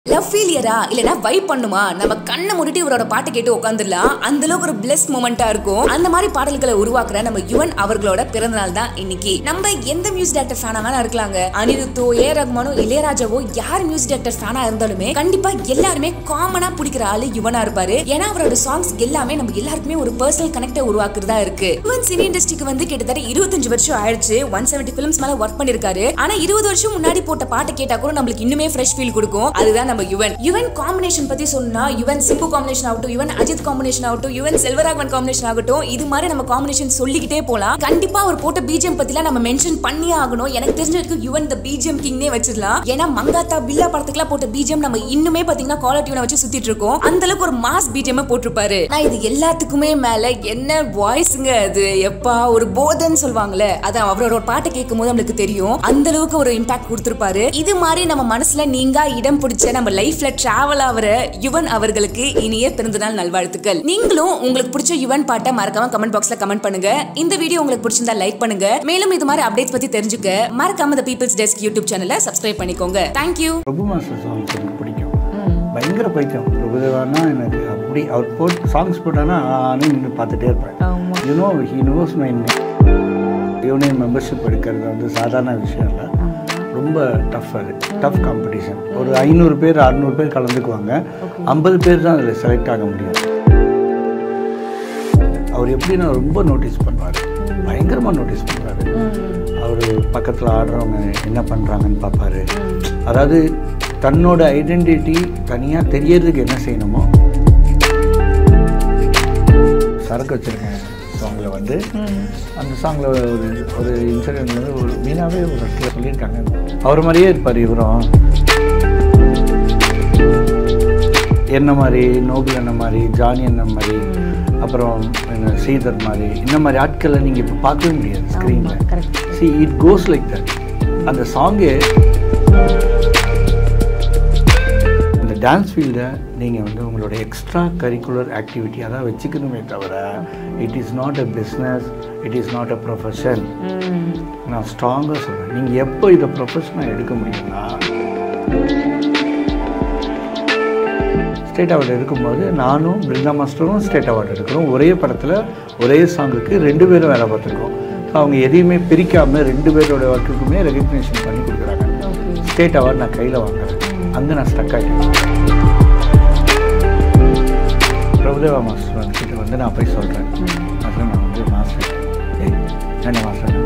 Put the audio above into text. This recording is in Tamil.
லவ் ஃபீலியரா இல்லனா வைப் பண்ணுமா நம்ம கண்ணை மூடிட்டு இவரோட பாட்டை கேட்டு உட்காந்துடலாம் அந்த அளவுக்கு ஒரு பிளஸ் மூமெண்டா இருக்கும் அந்த மாதிரி பாடல்களை உருவாக்குற நம்ம யுவன் அவர்களோட பிறந்த நாள் தான் இன்னைக்கு நம்ம எந்த மியூசிக் டேரக்டர் ஃபேனா வேணா இருக்கலாங்க அனிருத்தோ ஏ ரகுமானோ இளையராஜாவோ யார் மியூசிக் டேரக்டர் ஃபேனா இருந்தாலுமே கண்டிப்பா எல்லாருமே காமனா பிடிக்கிற ஆளு யுவனா இருப்பாரு ஏன்னா அவரோட சாங்ஸ் எல்லாமே நம்ம எல்லாருக்குமே ஒரு பர்சனல் கனெக்ட உருவாக்குறதா இருக்கு யுவன் சினி இண்டஸ்ட்ரிக்கு வந்து கிட்டத்தட்ட இருபத்தஞ்சு வருஷம் ஆயிடுச்சு ஒன் செவன்டி பிலிம்ஸ் மேல ஒர்க் பண்ணிருக்காரு ஆனா இருபது வருஷம் முன்னாடி போட்ட பாட்டை கேட்டா கூட நம்மளுக்கு இன்னுமே ஃப்ரெஷ் ஃபீல் கொடுக்கும் அதுதான் நம்ம யுவன் யுவன் காம்பினேஷன் பத்தி சொன்னா யுவன் சிம்பு காம்பினேஷன் ஆகட்டும் யுவன் அஜித் காம்பினேஷன் ஆகட்டும் யுவன் செல்வராகவன் காம்பினேஷன் ஆகட்டும் இது மாதிரி நம்ம காம்பினேஷன் சொல்லிக்கிட்டே போலாம் கண்டிப்பா அவர் போட்ட பிஜிஎம் பத்திலாம் நம்ம மென்ஷன் பண்ணியே ஆகணும் எனக்கு தெரிஞ்ச வரைக்கும் யுவன் த பிஜிஎம் கிங்னே வச்சிடலாம் ஏன்னா மங்காத்தா பில்லா படத்துக்குலாம் போட்ட பிஜிஎம் நம்ம இன்னுமே பாத்தீங்கன்னா காலர் டியூனை வச்சு சுத்திட்டு இருக்கோம் அந்த அளவுக்கு ஒரு மாஸ் பிஜிஎம் போட்டிருப்பாரு நான் இது எல்லாத்துக்குமே மேல என்ன வாய்ஸுங்க அது எப்பா ஒரு போதன்னு சொல்லுவாங்கல்ல அதான் அவரோட ஒரு பாட்டை கேட்கும் போது நம்மளுக்கு தெரியும் அந்த அளவுக்கு ஒரு இம்பாக்ட் கொடுத்திருப்பாரு இது மாதிரி நம்ம மனசுல நீங்கா இடம் பிடிச்ச நம்ம லைஃப்ல டிராவல் ஆகிற யுவன் அவர்களுக்கு இனிய பிறந்தநாள் நல்வாழ்த்துக்கள் நீங்களும் உங்களுக்கு பிடிச்ச யுவன் பாட்டை மறக்காம கமெண்ட் பாக்ஸ்ல கமெண்ட் பண்ணுங்க இந்த வீடியோ உங்களுக்கு பிடிச்சிருந்தா லைக் பண்ணுங்க மேலும் இது மாதிரி அப்டேட்ஸ் பத்தி தெரிஞ்சுக்க மறக்காம த பீப்பிள்ஸ் டெஸ்க் யூடியூப் சேனலை சப்ஸ்கிரைப் பண்ணிக்கோங்க தேங்க்யூ பிரபு மாஸ்டர் சாங்ஸ் எனக்கு பிடிக்கும் பயங்கர பைத்தியம் பிரபுதேவானா எனக்கு அப்படி அவர் போட்டு சாங்ஸ் போட்டானா நானே நின்று பார்த்துட்டே இருப்பேன் you know he knows my union membership எடுக்கிறது வந்து சாதாரண விஷயம் இல்லை ரொம்ப டஃப் அது டஃப் காம்படிஷன் ஒரு ஐநூறு பேர் அறநூறு பேர் கலந்துக்குவாங்க ஐம்பது பேர் தான் அதில் செலக்ட் ஆக முடியும் அவர் எப்படின்னா ரொம்ப நோட்டீஸ் பண்ணுவார் பயங்கரமாக நோட்டீஸ் பண்ணுவார் அவர் பக்கத்தில் ஆடுறவங்க என்ன பண்ணுறாங்கன்னு பார்ப்பாரு அதாவது தன்னோட ஐடென்டிட்டி தனியாக தெரியறதுக்கு என்ன செய்யணுமோ சரக்கு வச்சுருக்கேன் சாங்கில் வந்து அந்த சாங்கில் ஒரு ஒரு இன்சிடென்ட் வந்து ஒரு மீனாவே ஒரு இடத்துல சொல்லியிருக்காங்க அவர் மாதிரியே இருப்பார் இவரும் என்ன மாதிரி நோபல் என்ன மாதிரி ஜானி என்ன மாதிரி அப்புறம் என்ன ஸ்ரீதர் மாதிரி இந்த மாதிரி ஆட்களை நீங்கள் இப்போ பார்க்கவே முடியாது ஸ்க்ரீனில் see it goes like that அந்த சாங்கே இந்த டான்ஸ் ஃபீல்டை நீங்கள் வந்து உங்களோட எக்ஸ்ட்ரா கரிக்குலர் ஆக்டிவிட்டியாக தான் வச்சுக்கணுமே தவிர it is not a business it is not a profession நான் ஸ்ட்ராங்காக சொல்கிறேன் நீங்கள் எப்போ இதை ப்ரொஃபஷனாக எடுக்க முடியும்னா ஸ்டேட் அவார்டு எடுக்கும்போது நானும் பிருந்தா மாஸ்டரும் ஸ்டேட் அவார்டு எடுக்கிறோம் ஒரே படத்தில் ஒரே சாங்குக்கு ரெண்டு பேரும் வேலை பார்த்துருக்கோம் அவங்க எதையுமே பிரிக்காமல் ரெண்டு பேரோட ஒர்க்குக்குமே ரெகக்னேஷன் பண்ணி கொடுக்குறாங்க ஸ்டேட் அவார்டு நான் கையில் வாங்குறேன் அங்கே நான் ஸ்டக் ஆகிட்டேன் பிரபுதேவா மாஸ்டர் கிட்ட வந்து நான் போய் சொல்கிறேன் மாஸ்டர் நான் வந்து மாஸ்டர் ஏய் என்ன மாஸ்டர்